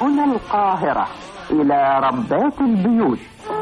هنا القاهرة إلى ربات البيوت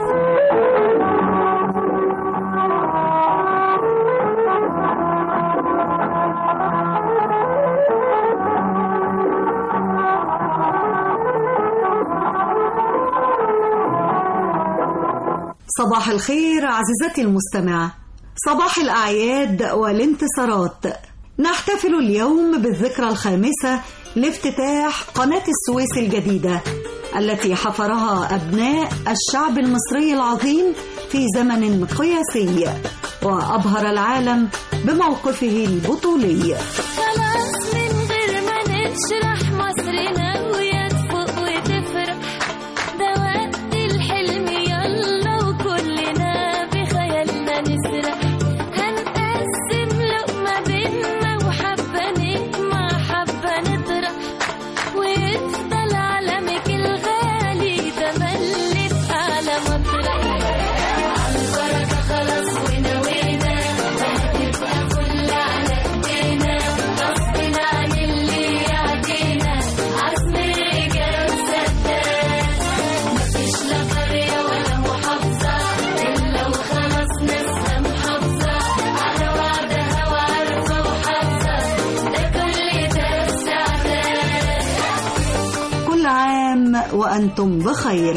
صباح الخير عزيزتي المستمعة صباح الأعياد والانتصارات نحتفل اليوم بالذكرى الخامسة لافتتاح قناة السويس الجديدة التي حفرها أبناء الشعب المصري العظيم في زمن قياسي وأبهر العالم بموقفه البطولي خلاص من غير ما نشرح مصر ناوية تفوق وتفرح ده وقت الحلم يلا وكلنا بخيالنا نسرح هنقسم لقمة بينا وحبة نجمع حبة نطرح ويفضل علمك الغالي ده ملك أعلى مطرح عالبركة خلاص ونوينا وهتبقى فل على ايدينا غصب عن اللي يعدينا عزم رجال وسداد مفيش لا قرية ولا محافظة إلا وخلاص ناسها محافظة على وعدها وعارفة وحافظة ده كل ده استعداد كل عام وأنتم بخير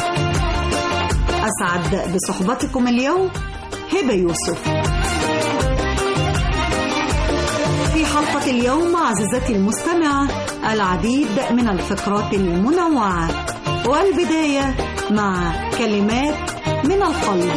أسعد بصحبتكم اليوم هبة يوسف في حلقة اليوم عزيزتي المستمعة العديد من الفقرات المنوعة والبداية مع كلمات من القلب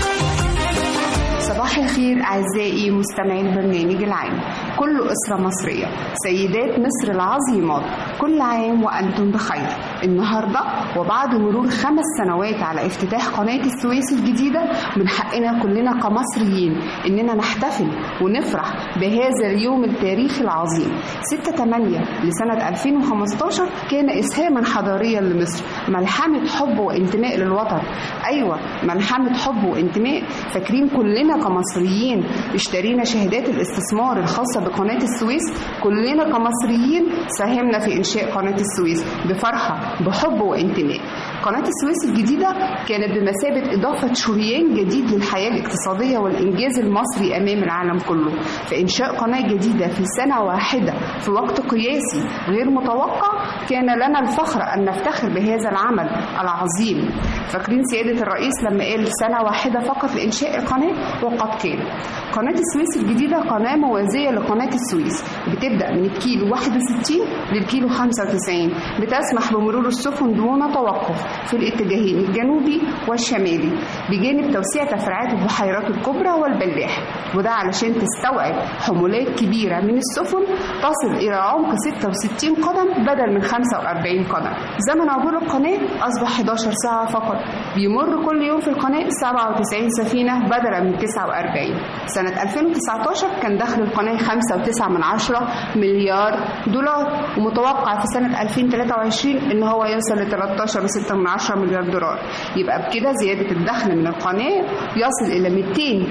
صباح الخير أعزائي مستمعي البرنامج العام كل أسرة مصرية سيدات مصر العظيمات كل عام وأنتم بخير النهاردة وبعد مرور خمس سنوات على افتتاح قناة السويس الجديدة من حقنا كلنا كمصريين إننا نحتفل ونفرح بهذا اليوم التاريخي العظيم 6 8 لسنة 2015 كان إسهاما حضاريا لمصر ملحمة حب وانتماء للوطن أيوة ملحمة حب وانتماء فاكرين كلنا كمصريين اشترينا شهادات الاستثمار الخاصة بقناة السويس كلنا كمصريين ساهمنا في إنشاء قناة السويس بفرحة بحب وانتماء قناة السويس الجديدة كانت بمثابة إضافة شريان جديد للحياة الاقتصادية والإنجاز المصري أمام العالم كله فإنشاء قناة جديدة في سنة واحدة في وقت قياسي غير متوقع كان لنا الفخر أن نفتخر بهذا العمل العظيم فاكرين سيادة الرئيس لما قال سنة واحدة فقط لإنشاء القناة وقد كان قناة السويس الجديدة قناة موازية لقناة السويس بتبدأ من الكيلو 61 للكيلو 95 بتسمح بمرور السفن دون توقف في الاتجاهين الجنوبي والشمالي بجانب توسيع تفريعات البحيرات الكبرى والبلاح وده علشان تستوعب حمولات كبيرة من السفن تصل إلى عمق 66 قدم بدل من 45 قدم زمن عبور القناة أصبح 11 ساعة فقط بيمر كل يوم في القناة 97 سفينة بدلا من 49 سنة 2019 كان دخل القناة 5.9 من عشرة مليار دولار ومتوقع في سنة 2023 إن هو يوصل ل 13.6 من عشرة مليار دولار يبقى بكده زيادة الدخل من القناة يصل إلى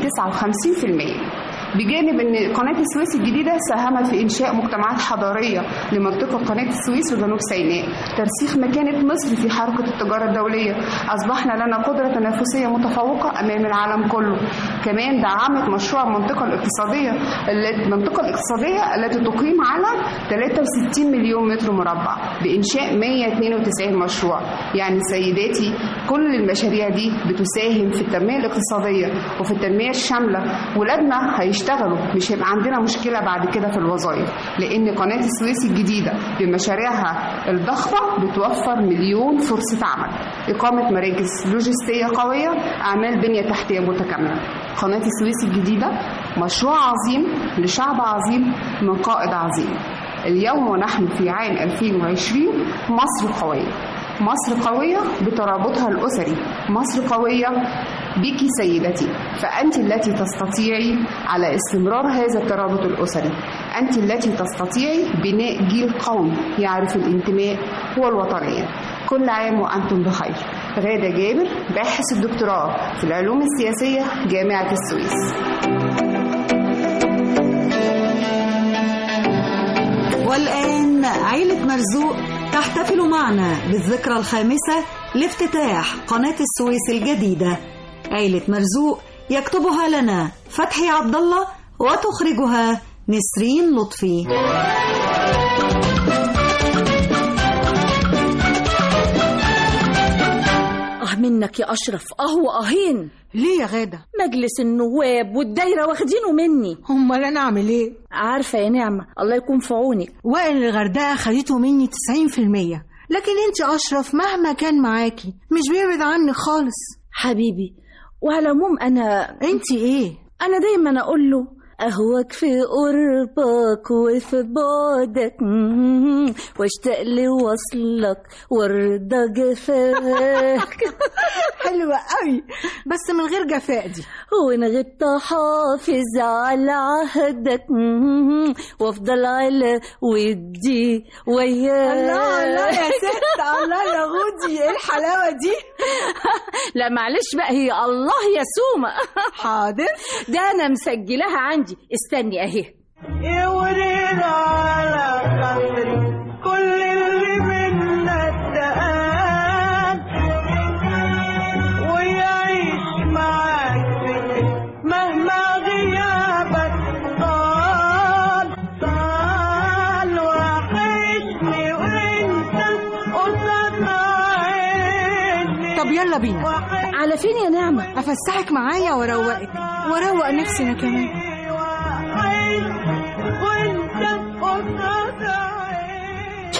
259% بجانب ان قناه السويس الجديده ساهمت في انشاء مجتمعات حضاريه لمنطقه قناه السويس وجنوب سيناء ترسيخ مكانه مصر في حركه التجاره الدوليه اصبحنا لنا قدره تنافسيه متفوقه امام العالم كله كمان دعمت مشروع المنطقه الاقتصاديه المنطقه الاقتصاديه التي تقيم على 63 مليون متر مربع بانشاء 192 مشروع يعني سيداتي كل المشاريع دي بتساهم في التنميه الاقتصاديه وفي التنميه الشامله ولادنا هيشتغلوا مش هيبقى عندنا مشكله بعد كده في الوظائف لان قناه السويس الجديده بمشاريعها الضخمه بتوفر مليون فرصه عمل اقامه مراكز لوجستيه قويه اعمال بنيه تحتيه متكامله قناه السويس الجديده مشروع عظيم لشعب عظيم من قائد عظيم اليوم ونحن في عام 2020 مصر قويه مصر قوية بترابطها الأسري مصر قوية بك سيدتي فأنت التي تستطيعي على استمرار هذا الترابط الأسري أنت التي تستطيعي بناء جيل قوي يعرف الانتماء والوطنية كل عام وأنتم بخير غادة جابر باحث الدكتوراه في العلوم السياسية جامعة السويس والآن عيلة مرزوق تحتفل معنا بالذكرى الخامسة لافتتاح قناة السويس الجديدة عيلة مرزوق يكتبها لنا فتحي عبد الله وتخرجها نسرين لطفي اه منك يا اشرف اه واهين ليه يا غادة؟ مجلس النواب والدايره واخدينه مني امال انا اعمل ايه؟ عارفه يا نعمه الله يكون في عونك وائل الغردقة خدته مني 90% لكن انت اشرف مهما كان معاكي مش بيبعد عني خالص حبيبي وعلى العموم انا انت ايه؟ انا دايما اقول له اهواك في قربك وفي بعدك مم، واشتاق لوصلك وارضى جفاك حلوة قوي بس من غير جفاء دي وان غبت حافظ على عهدك مم، وافضل على ودي وياك الله الله يا ست الله يا غودي ايه الحلاوة دي؟ لا معلش بقى هي الله يا سومة حاضر ده انا مسجلاها عندي استني اهي يورينا على خاطري كل اللي منا اتقان ويعيش معاك فكري مهما غيابك طال طال وحشني وانت قصاد عيني طب يلا بينا وحشني على فين يا نعمة افسحك معايا واروقك واروق نفسي انا كمان وانت قصاد عيني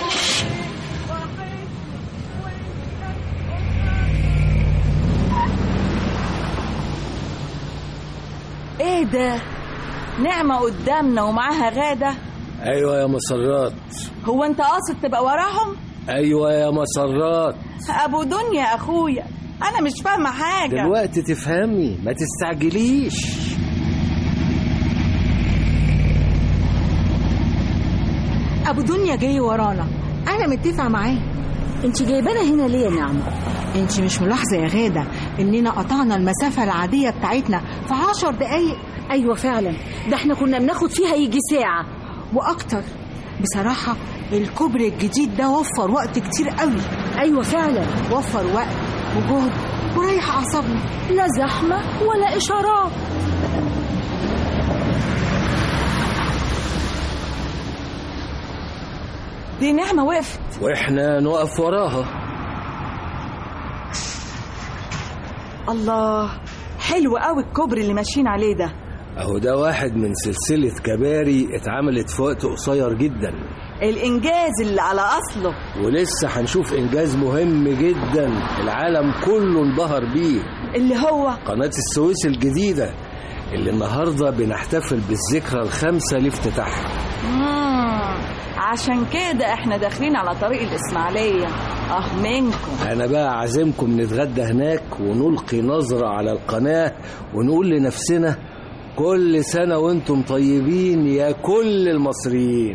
ايه ده نعمة قدامنا ومعاها غادة ايوه يا مسرات هو انت قاصد تبقى وراهم ايوه يا مسرات ابو دنيا اخويا انا مش فاهمة حاجة دلوقتي تفهمي ما تستعجليش ابو دنيا جاي ورانا انا متفقة معاه انت جايبانا هنا ليه يا نعمة انت مش ملاحظة يا غادة اننا قطعنا المسافة العادية بتاعتنا في عشر دقايق ايوه فعلا ده احنا كنا بناخد فيها يجي ساعة واكتر بصراحة الكوبري الجديد ده وفر وقت كتير قوي ايوه فعلا وفر وقت وجهد وريح اعصابنا لا زحمة ولا اشارات دي نعمة وقفت واحنا نقف وراها الله حلو قوي الكوبري اللي ماشيين عليه ده اهو ده واحد من سلسلة كباري اتعملت في وقت قصير جدا الانجاز اللي على اصله ولسه هنشوف انجاز مهم جدا العالم كله انبهر بيه اللي هو قناة السويس الجديدة اللي النهاردة بنحتفل بالذكرى الخامسة لافتتاحها مم. عشان كده احنا داخلين على طريق الاسماعيلية اه منكم أنا بقى عازمكم نتغدى هناك ونلقي نظرة على القناة ونقول لنفسنا كل سنة وانتم طيبين يا كل المصريين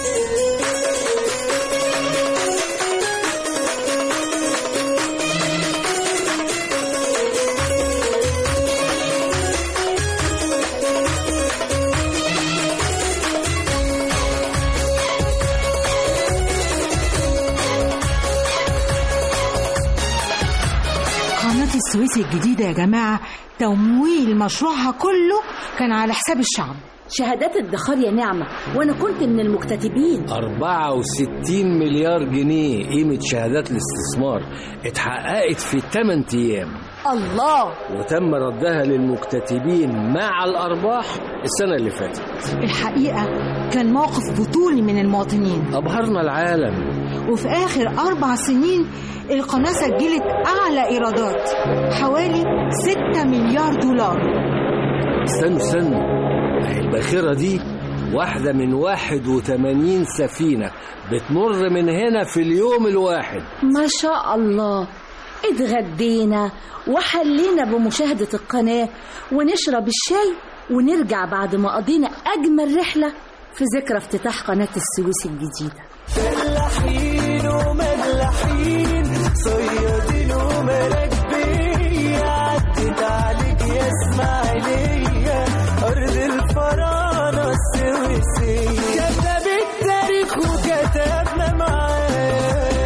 قناة السويس الجديدة يا جماعة تمويل مشروعها كله كان على حساب الشعب شهادات ادخار يا نعمة وانا كنت من المكتتبين 64 مليار جنيه قيمة شهادات الاستثمار اتحققت في 8 أيام الله وتم ردها للمكتتبين مع الأرباح السنة اللي فاتت الحقيقة كان موقف بطولي من المواطنين أبهرنا العالم وفي آخر أربع سنين القناة سجلت أعلى إيرادات حوالي 6 مليار دولار استنوا استنوا أهي الباخرة دي واحدة من 81 سفينة بتمر من هنا في اليوم الواحد ما شاء الله اتغدينا وحلينا بمشاهدة القناة ونشرب الشاي ونرجع بعد ما قضينا أجمل رحلة في ذكرى افتتاح قناة السويس الجديدة ملاحين وملاحين صيادين ومراكبين عدت عليك يا اسماعيلية أرض الفراعنة السويسية كتب التاريخ وكتبنا معاه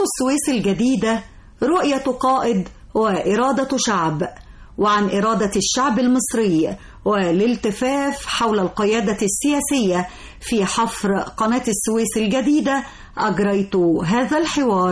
السويس الجديدة رؤية قائد وإرادة شعب وعن إرادة الشعب المصري والالتفاف حول القيادة السياسية في حفر قناة السويس الجديدة أجريت هذا الحوار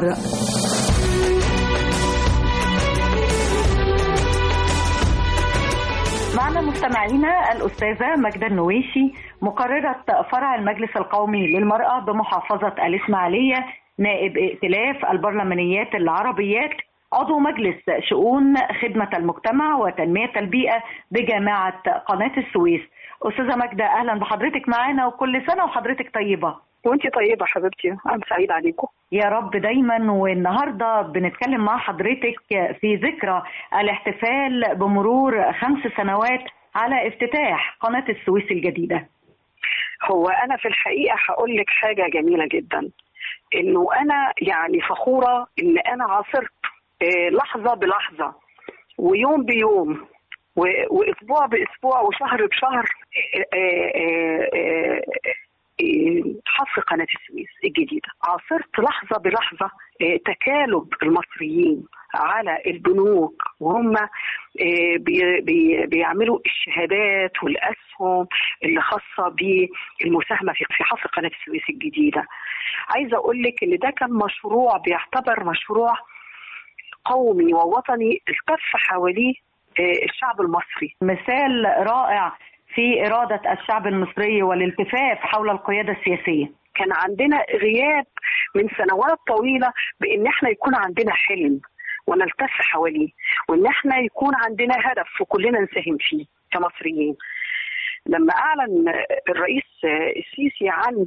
معنا مستمعينا الأستاذة ماجدة النويشي مقررة فرع المجلس القومي للمرأة بمحافظة الإسماعيلية نائب ائتلاف البرلمانيات العربيات عضو مجلس شؤون خدمة المجتمع وتنمية البيئة بجامعة قناة السويس أستاذة ماجدة أهلا بحضرتك معانا وكل سنة وحضرتك طيبة وانت طيبة حبيبتي أنا سعيد عليكم يا رب دايما والنهارده بنتكلم مع حضرتك في ذكرى الاحتفال بمرور خمس سنوات على افتتاح قناة السويس الجديدة هو أنا في الحقيقة هقول لك حاجة جميلة جدا إنه أنا يعني فخورة إن أنا عاصرت آه، لحظة بلحظة ويوم بيوم و- وأسبوع بأسبوع وشهر بشهر آه، آه، آه، آه، حفر قناة السويس الجديدة عاصرت لحظة بلحظة آه، تكالب المصريين على البنوك وهم آه، بي- بي- بيعملوا الشهادات والأسهم اللي خاصة بالمساهمة في في حفر قناة السويس الجديدة عايزة أقول لك إن ده كان مشروع بيعتبر مشروع قومي ووطني التف حواليه آه، الشعب المصري مثال رائع في إرادة الشعب المصري والالتفاف حول القيادة السياسية كان عندنا غياب من سنوات طويلة بإن احنا يكون عندنا حلم ونلتف حواليه وإن احنا يكون عندنا هدف وكلنا نساهم فيه كمصريين لما أعلن الرئيس السيسي عن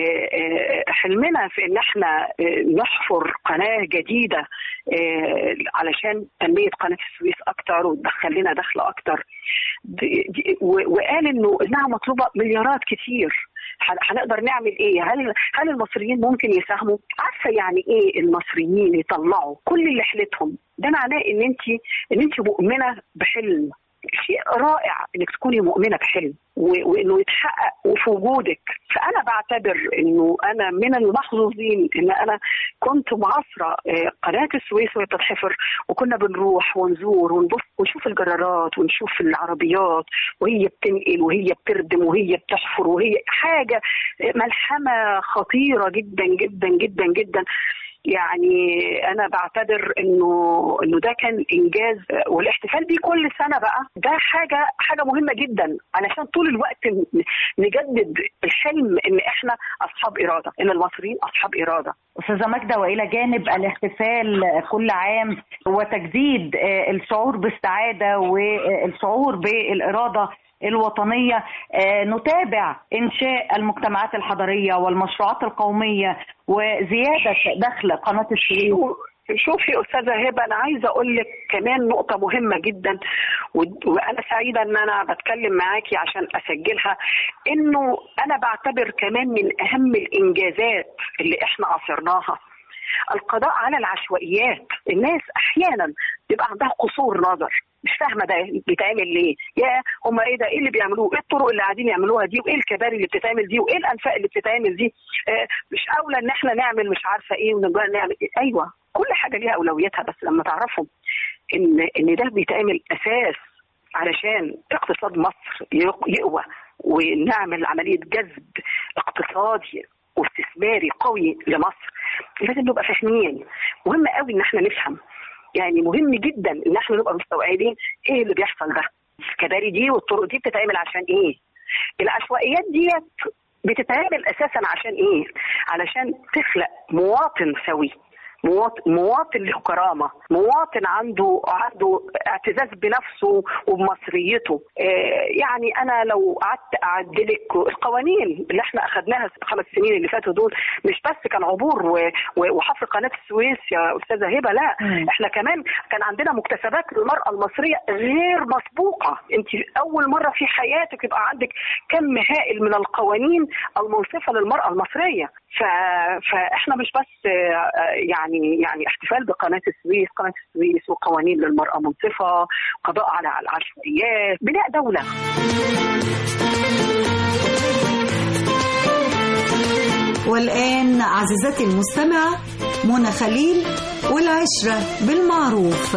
حلمنا في ان احنا نحفر قناه جديده علشان تنميه قناه السويس اكتر وتدخل لنا دخل اكتر دي- دي- و- وقال انه انها مطلوبه مليارات كتير هن- هنقدر نعمل ايه؟ هل هل المصريين ممكن يساهموا؟ عارفه يعني ايه المصريين يطلعوا كل اللي حيلتهم؟ ده معناه ان انت ان انت مؤمنه بحلم شيء رائع انك تكوني مؤمنه بحلم و- وانه يتحقق وفي وجودك فانا بعتبر انه انا من المحظوظين ان انا كنت معاصره آه، قناه السويس وهي بتتحفر وكنا بنروح ونزور ونبص ونشوف الجرارات ونشوف العربيات وهي بتنقل وهي بتردم وهي بتحفر وهي حاجه آه، ملحمه خطيره جدا جدا جدا جدا يعني انا بعتبر انه انه ده كان انجاز والاحتفال بيه كل سنه بقى ده حاجه حاجه مهمه جدا علشان طول الوقت ن- نجدد الحلم ان احنا اصحاب اراده ان المصريين اصحاب اراده أستاذة ماجدة وإلى جانب الاحتفال كل عام وتجديد آه، الشعور بالسعادة والشعور بالإرادة الوطنية آه، نتابع إنشاء المجتمعات الحضرية والمشروعات القومية وزيادة دخل قناة السويس شوفي استاذه هبه انا عايزه اقول لك كمان نقطه مهمه جدا و- وانا سعيده ان انا بتكلم معاكي عشان اسجلها انه انا بعتبر كمان من اهم الانجازات اللي احنا عاصرناها القضاء على العشوائيات الناس احيانا بيبقى عندها قصور نظر مش فاهمه ده بيتعمل ليه يا هم ايه ده ايه اللي بيعملوه ايه الطرق اللي قاعدين يعملوها دي وايه الكباري اللي بتتعمل دي وايه الانفاق اللي بتتعمل دي آه مش اولى ان احنا نعمل مش عارفه ايه ونبقى نعمل إيه. ايوه كل حاجه ليها اولوياتها بس لما تعرفوا ان ان ده بيتعمل اساس علشان اقتصاد مصر يق- يقوى ونعمل عمليه جذب اقتصادي واستثماري قوي لمصر لازم نبقى فاهمين مهم قوي ان احنا نفهم يعني مهم جدا ان احنا نبقى مستوعبين ايه اللي بيحصل ده الكباري دي والطرق دي بتتعمل عشان ايه العشوائيات ديت بتتعمل اساسا عشان ايه علشان تخلق مواطن سوي مواطن, مواطن له كرامه مواطن عنده عنده اعتزاز بنفسه وبمصريته آه يعني انا لو قعدت اعدلك القوانين اللي احنا اخذناها الخمس سنين اللي فاتوا دول مش بس كان عبور و- و- وحفر قناه السويس يا استاذه هبه لا احنا كمان كان عندنا مكتسبات للمراه المصريه غير مسبوقه انت اول مره في حياتك يبقى عندك كم هائل من القوانين المنصفه للمراه المصريه ف... فاحنا مش بس آه، يعني يعني احتفال بقناه السويس قناه السويس وقوانين للمراه منصفه قضاء على العشوائيات بناء دوله والآن عزيزتي المستمعة منى خليل والعشرة بالمعروف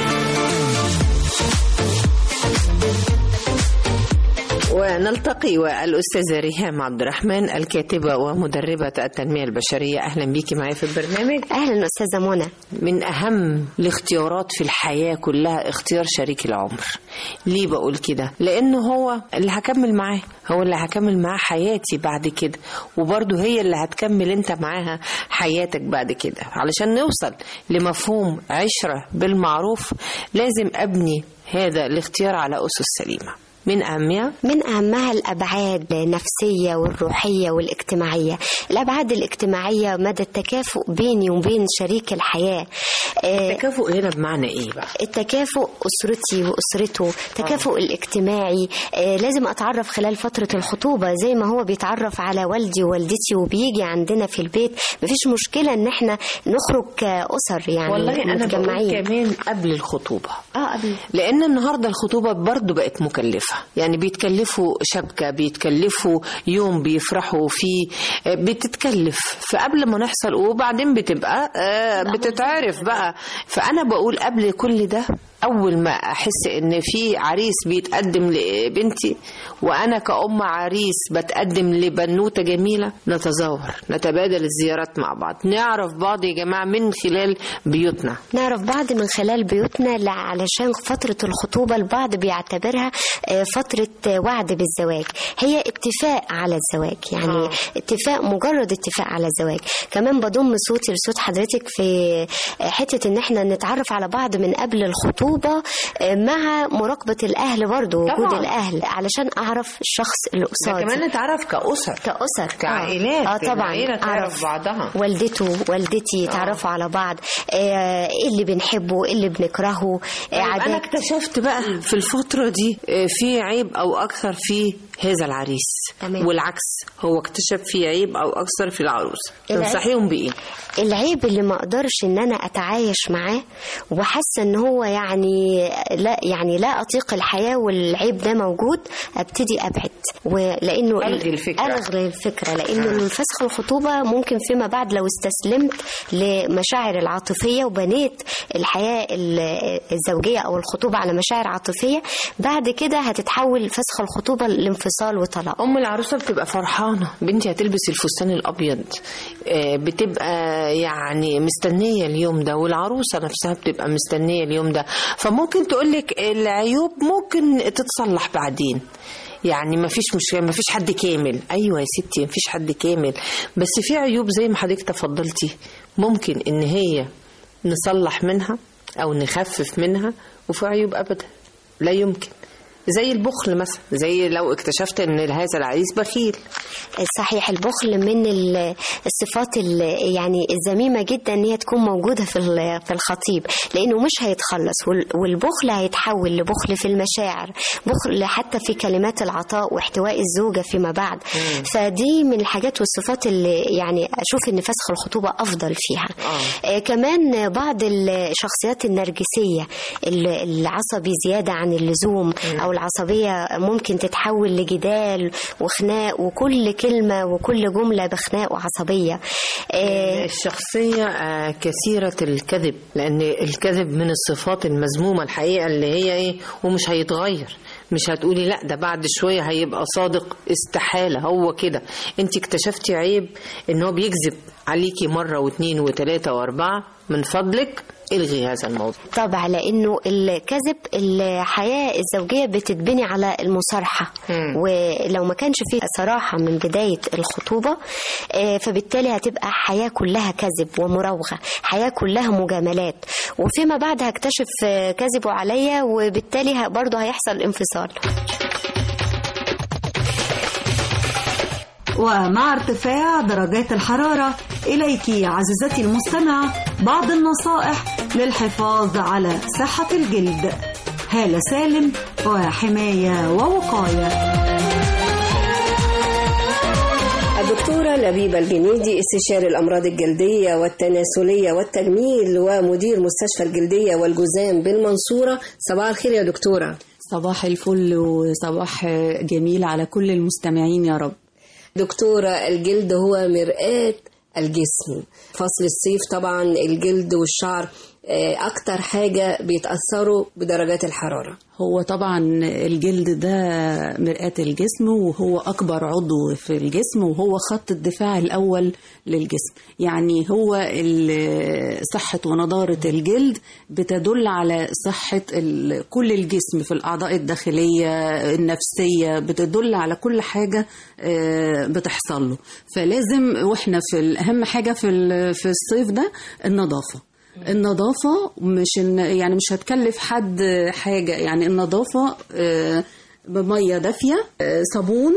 ونلتقي والأستاذة ريهام عبد الرحمن الكاتبة ومدربة التنمية البشرية أهلا بيكي معايا في البرنامج أهلا أستاذة منى من أهم الاختيارات في الحياة كلها اختيار شريك العمر ليه بقول كده لأنه هو اللي هكمل معاه هو اللي هكمل معاه حياتي بعد كده وبرضه هي اللي هتكمل انت معاها حياتك بعد كده علشان نوصل لمفهوم عشرة بالمعروف لازم أبني هذا الاختيار على أسس سليمة من أهمها من أهمها الأبعاد النفسية والروحية والاجتماعية الأبعاد الاجتماعية مدى التكافؤ بيني وبين شريك الحياة التكافؤ هنا بمعنى إيه بقى؟ التكافؤ أسرتي وأسرته التكافؤ الاجتماعي آه، لازم أتعرف خلال فترة الخطوبة زي ما هو بيتعرف على والدي ووالدتي وبيجي عندنا في البيت مفيش مشكلة إن احنا نخرج كأسر يعني والله أنا بقول متجمعين كمان قبل الخطوبة اه قبل لان النهارده الخطوبه برضو بقت مكلفه يعني بيتكلفوا شبكه بيتكلفوا يوم بيفرحوا فيه آه، بتتكلف فقبل ما نحصل وبعدين بتبقى آه، بتتعرف بقى فانا بقول قبل كل ده اول ما احس ان في عريس بيتقدم لبنتي وانا كأم عريس بتقدم لبنوته جميله نتزاور نتبادل الزيارات مع بعض نعرف بعض يا جماعه من خلال بيوتنا نعرف بعض من خلال بيوتنا لا- علشان فترة الخطوبة البعض بيعتبرها آه، فترة آه، وعد بالزواج هي اتفاق على الزواج يعني اتفاق مجرد اتفاق على الزواج كمان بضم صوتي لصوت حضرتك في آه، حتة ان احنا نتعرف على بعض من قبل الخطوبة آه، مع مراقبة الاهل برضو وجود طبعاً. الاهل علشان اعرف الشخص اللي ده قصادي كمان نتعرف كأسر كأسر كعائلات اه طبعا العيلة تعرف أعرف بعضها والدته والدتي يتعرفوا على بعض آه، ايه اللي بنحبه ايه اللي بنكرهه آه، طيب انا عادات اكتشفت بقى في الفتره دي آه، في عيب او اكثر في هذا العريس تمام. والعكس هو اكتشف في عيب او اكثر في العروسه العيب- تنصحيهم بايه العيب اللي ما اقدرش ان انا اتعايش معاه وحاسه ان هو يعني لا يعني لا اطيق الحياه والعيب ده موجود ابتدي ابعد ولانه ألغي الفكرة. الغي الفكره لانه فسخ الخطوبه ممكن فيما بعد لو استسلمت لمشاعر العاطفيه وبنيت الحياه ال- الزوجيه او الخطوبه على مشاعر عاطفيه بعد كده هتتحول فسخ الخطوبه لانفصال وطلاق ام العروسه بتبقى فرحانه بنتي هتلبس الفستان الابيض آه، بتبقى يعني مستنيه اليوم ده والعروسه نفسها بتبقى مستنيه اليوم ده فممكن تقولك العيوب ممكن تتصلح بعدين يعني ما فيش مشكله ما فيش حد كامل ايوه يا ستي ما فيش حد كامل بس في عيوب زي ما حضرتك تفضلتي ممكن ان هي نصلح منها او نخفف منها وفي عيوب ابدا لا يمكن زي البخل مثلا زي لو اكتشفت ان هذا العريس بخيل صحيح البخل من ال- الصفات ال- يعني الذميمه جدا ان هي تكون موجوده في ال- في الخطيب لانه مش هيتخلص وال- والبخل هيتحول لبخل في المشاعر بخل حتى في كلمات العطاء واحتواء الزوجه فيما بعد فدي من الحاجات والصفات اللي يعني اشوف ان فسخ الخطوبه افضل فيها آه كمان بعض الشخصيات النرجسيه ال- العصبي زياده عن اللزوم او العصبيه ممكن تتحول لجدال وخناق وكل كلمه وكل جمله بخناق وعصبيه آه الشخصية آه، كثيرة الكذب لأن الكذب من الصفات المذمومة الحقيقة اللي هي إيه ومش هيتغير مش هتقولي لا ده بعد شوية هيبقى صادق استحالة هو كده انت اكتشفتي عيب ان هو بيكذب عليكي مرة واثنين وثلاثة واربعة من فضلك الغي هذا الموضوع طبعا لانه الكذب الحياه الزوجيه بتتبني على المصارحه ولو ما كانش فيه صراحه من بدايه الخطوبه آه، فبالتالي هتبقى حياه كلها كذب ومراوغه حياه كلها مجاملات وفيما بعد هكتشف آه، كذبوا عليا وبالتالي ه- برضه هيحصل انفصال ومع ارتفاع درجات الحرارة إليك عزيزتي المستمعة بعض النصائح للحفاظ على صحة الجلد هالة سالم وحماية ووقاية الدكتورة لبيبة الجنيدي استشاري الأمراض الجلدية والتناسلية والتجميل ومدير مستشفى الجلدية والجذام بالمنصورة صباح الخير يا دكتورة صباح الفل وصباح جميل على كل المستمعين يا رب دكتورة الجلد هو مرآة الجسم فصل الصيف طبعا الجلد والشعر آه، أكتر حاجة بيتأثروا بدرجات الحرارة هو طبعا الجلد ده مرآة الجسم وهو أكبر عضو في الجسم وهو خط الدفاع الأول للجسم يعني هو ال- صحة ونضارة الجلد بتدل على صحة ال- كل الجسم في الأعضاء الداخلية النفسية بتدل على كل حاجة آه، بتحصل له فلازم وإحنا في ال- أهم حاجة في ال- في الصيف ده النظافة النظافة مش إن يعني مش هتكلف حد حاجة يعني النظافة آه، بمية دافية آه، صابون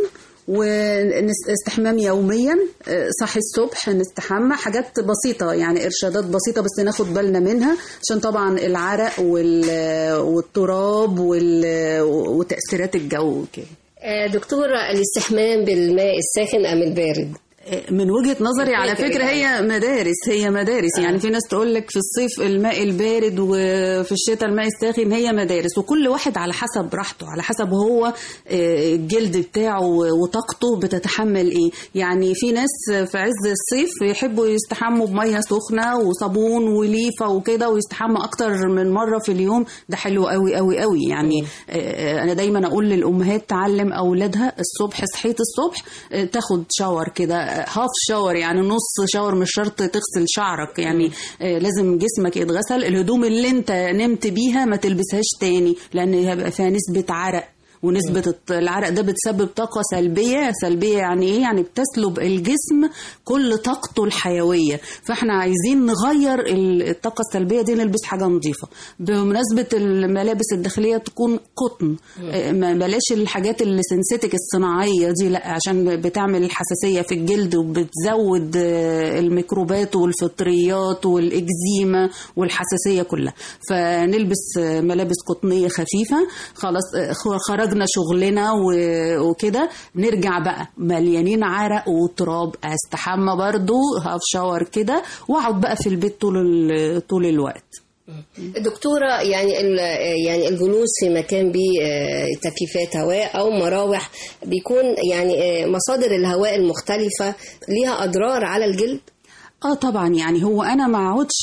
واستحمام يوميا آه، صحي الصبح نستحمى حاجات بسيطة يعني إرشادات بسيطة بس ناخد بالنا منها عشان طبعا العرق وال- والتراب وال- وتأثيرات الجو وكده آه، دكتورة الاستحمام بالماء الساخن أم البارد من وجهة نظري على فكرة فكرة هي مدارس هي مدارس يعني في ناس تقول لك في الصيف الماء البارد وفي الشتاء الماء الساخن هي مدارس وكل واحد على حسب راحته على حسب هو آه، الجلد بتاعه وطاقته بتتحمل ايه يعني في ناس في عز الصيف يحبوا يستحموا بمية سخنة وصابون وليفة وكده ويستحموا اكتر من مرة في اليوم ده حلو قوي قوي قوي يعني آه، انا دايما اقول للامهات تعلم اولادها الصبح صحيت الصبح آه، تاخد شاور كده هاف شاور يعني نص شاور مش شرط تغسل شعرك يعني آه، لازم جسمك يتغسل الهدوم اللي انت نمت بيها ما تلبسهاش تاني لان هيبقى فيها نسبة عرق ونسبة الط- العرق ده بتسبب طاقة سلبية سلبية يعني ايه يعني بتسلب الجسم كل طاقته الحيوية فاحنا عايزين نغير ال- الطاقة السلبية دي نلبس حاجة نظيفة بمناسبة الملابس الداخلية تكون قطن آه، ما بلاش الحاجات اللي سنسيتك الصناعية دي لا عشان بتعمل حساسية في الجلد وبتزود آه، الميكروبات والفطريات والإكزيما والحساسية كلها فنلبس آه، ملابس قطنية خفيفة خلاص آه، خ- خرجنا شغلنا و- وكده نرجع بقى مليانين عرق وتراب استحمى برضو هاف شاور كده واقعد بقى في البيت طول ال- طول الوقت دكتورة يعني ال- يعني الجلوس في مكان بيه آه، تكييفات هواء أو مراوح بيكون يعني آه، مصادر الهواء المختلفة ليها أضرار على الجلد اه طبعا يعني هو انا ما اقعدش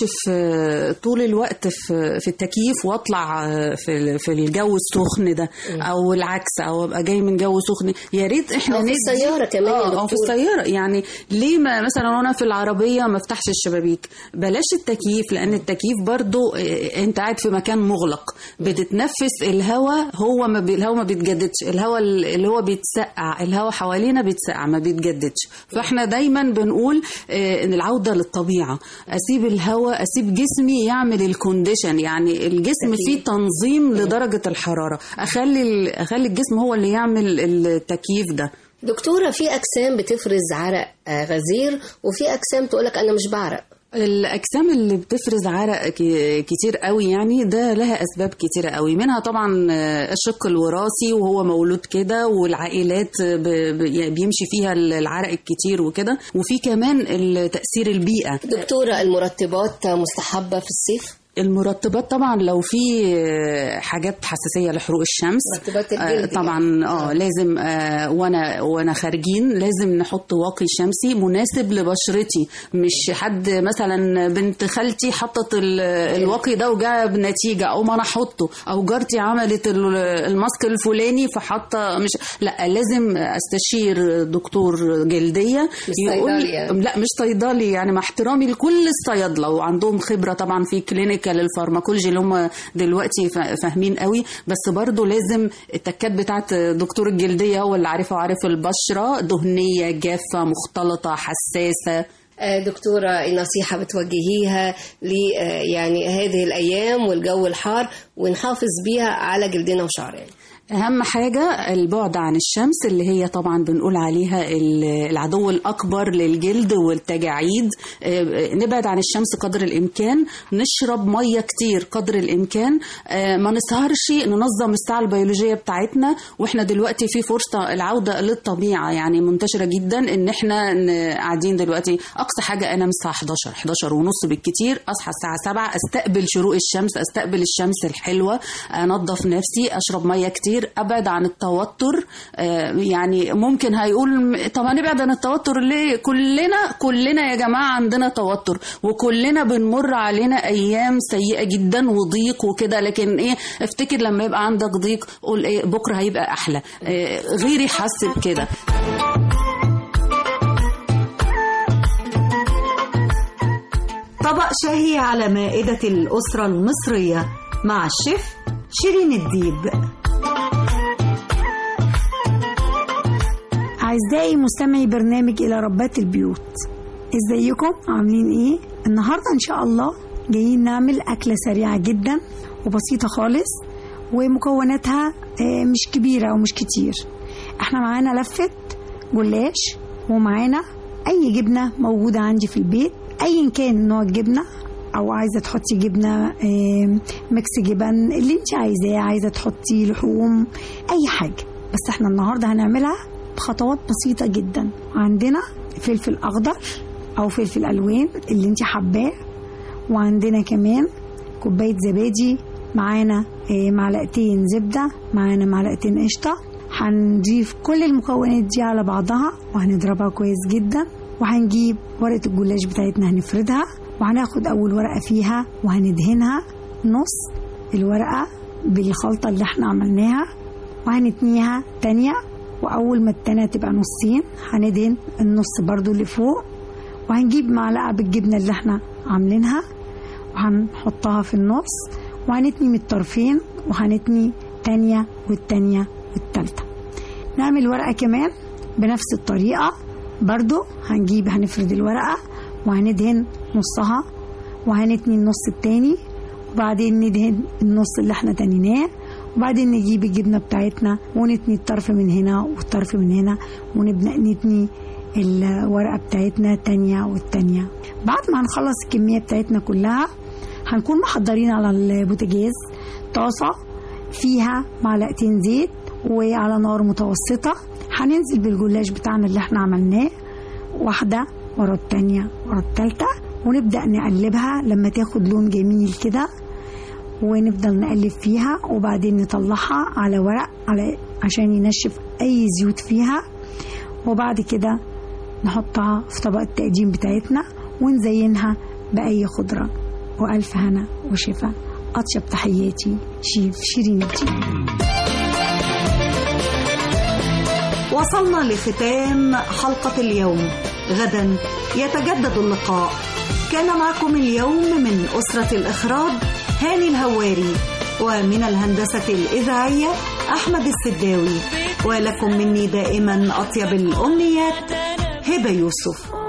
في طول الوقت في في التكييف واطلع في في الجو السخن ده او العكس او ابقى جاي من جو سخن يا ريت احنا أو في ندي- السيارة كمان يا اه او في دكتور. السياره يعني ليه ما مثلا وانا في العربيه ما افتحش الشبابيك بلاش التكييف لان التكييف برضو آه، انت قاعد في مكان مغلق بتتنفس الهواء هو ما بي الهواء ما بيتجددش الهواء اللي هو بيتسقع الهواء حوالينا بيتسقع ما بيتجددش فاحنا دايما بنقول آه، ان العوده للطبيعه اسيب الهواء اسيب جسمي يعمل الكونديشن يعني الجسم فيه تنظيم لدرجه الحراره اخلي ال- اخلي الجسم هو اللي يعمل التكييف ده دكتورة في أجسام بتفرز عرق آه، غزير وفي أجسام تقولك أنا مش بعرق الاجسام اللي بتفرز عرق ك- كتير قوي يعني ده لها اسباب كتيره قوي منها طبعا آه، الشق الوراثي وهو مولود كده والعائلات ب- ب- يعني بيمشي فيها العرق الكتير وكده وفي كمان ال- تاثير البيئه دكتورة المرطبات مستحبة في الصيف المرطبات طبعا لو في آه، حاجات حساسيه لحروق الشمس مرطبات آه، الجلد طبعا اه لازم آه، وانا وانا خارجين لازم نحط واقي شمسي مناسب لبشرتي مش حد مثلا بنت خالتي حطت ال- الواقي ده وجاب نتيجه او ما انا احطه او جارتي عملت ال- الماسك الفلاني فحاطه مش لا لازم استشير دكتور جلديه مش صيدلي يعني. لا مش صيدلي يعني مع احترامي لكل الصيادله وعندهم خبره طبعا في كلينيكال الفارماكولوجي اللي هم دلوقتي فا- فاهمين قوي بس برضو لازم التكات بتاعت دكتور الجلديه هو اللي عارفها وعارف البشره دهنيه جافه مختلطه حساسه آه، دكتورة نصيحة بتوجهيها ل آه، يعني هذه الأيام والجو الحار ونحافظ بيها على جلدنا وشعرنا اهم حاجه البعد عن الشمس اللي هي طبعا بنقول عليها ال- العدو الاكبر للجلد والتجاعيد آه، نبعد عن الشمس قدر الامكان نشرب ميه كتير قدر الامكان آه، ما نسهرش ننظم الساعه البيولوجيه بتاعتنا واحنا دلوقتي في فرصه العوده للطبيعه يعني منتشره جدا ان احنا ن- قاعدين دلوقتي اقصى حاجه انام الساعه 11 11 ونص بالكتير اصحى الساعه 7 استقبل شروق الشمس استقبل الشمس الحلوه انظف نفسي اشرب ميه كتير كتير ابعد عن التوتر آه، يعني ممكن هيقول طب هنبعد عن التوتر ليه كلنا كلنا يا جماعه عندنا توتر وكلنا بنمر علينا ايام سيئه جدا وضيق وكده لكن ايه افتكر لما يبقى عندك ضيق قول ايه بكره هيبقى احلى آه، غيري حس بكده طبق شهي على مائدة الأسرة المصرية مع الشيف شيرين الديب أعزائي مستمعي برنامج إلى ربات البيوت ازيكم عاملين ايه النهاردة ان شاء الله جايين نعمل أكلة سريعة جدا وبسيطة خالص ومكوناتها آه، مش كبيرة ومش كتير احنا معانا لفة جلاش ومعانا أي جبنة موجودة عندي في البيت أيا كان نوع الجبنة أو عايزة تحطي جبنة آه، ميكس جبن اللي انت عايزاه عايزة تحطي لحوم أي حاجة بس احنا النهاردة هنعملها بخطوات بسيطة جدا عندنا فلفل أخضر أو فلفل ألوان اللي انت حباه وعندنا كمان كوباية زبادي معانا آه، معلقتين زبدة معانا معلقتين قشطة هنضيف كل المكونات دي على بعضها وهنضربها كويس جدا وهنجيب ورقة الجلاش بتاعتنا هنفردها وهناخد أول ورقة فيها وهندهنها نص الورقة بالخلطة اللي احنا عملناها وهنتنيها تانية وأول ما التانية تبقى نصين هندهن النص برضو اللي فوق وهنجيب معلقة بالجبنة اللي احنا عاملينها وهنحطها في النص وهنتني من الطرفين وهنتني تانية والتانية والتالتة نعمل ورقة كمان بنفس الطريقة برضو هنجيب هنفرد الورقة وهندهن نصها وهنتني النص التاني وبعدين ندهن النص اللي احنا تنيناه وبعدين نجيب الجبنة بتاعتنا ونتني الطرف من هنا والطرف من هنا ونبدأ نتني الورقة بتاعتنا تانية والتانية بعد ما هنخلص الكمية بتاعتنا كلها هنكون محضرين على البوتاجاز طاسة فيها معلقتين زيت وعلى نار متوسطة هننزل بالجلاش بتاعنا اللي احنا عملناه واحدة ورا التانية ورا التالتة ونبدأ نقلبها لما تاخد لون جميل كده ونفضل نقلب فيها وبعدين نطلعها على ورق على عشان ينشف أي زيوت فيها وبعد كده نحطها في طبق التقديم بتاعتنا ونزينها بأي خضرة وألف هنا وشفا أطيب تحياتي شيف شيرين الدين وصلنا لختام حلقة اليوم غدا يتجدد اللقاء كان معكم اليوم من أسرة الإخراج هاني الهواري ومن الهندسة الإذاعية أحمد السداوي ولكم مني دائما أطيب الأمنيات هبة يوسف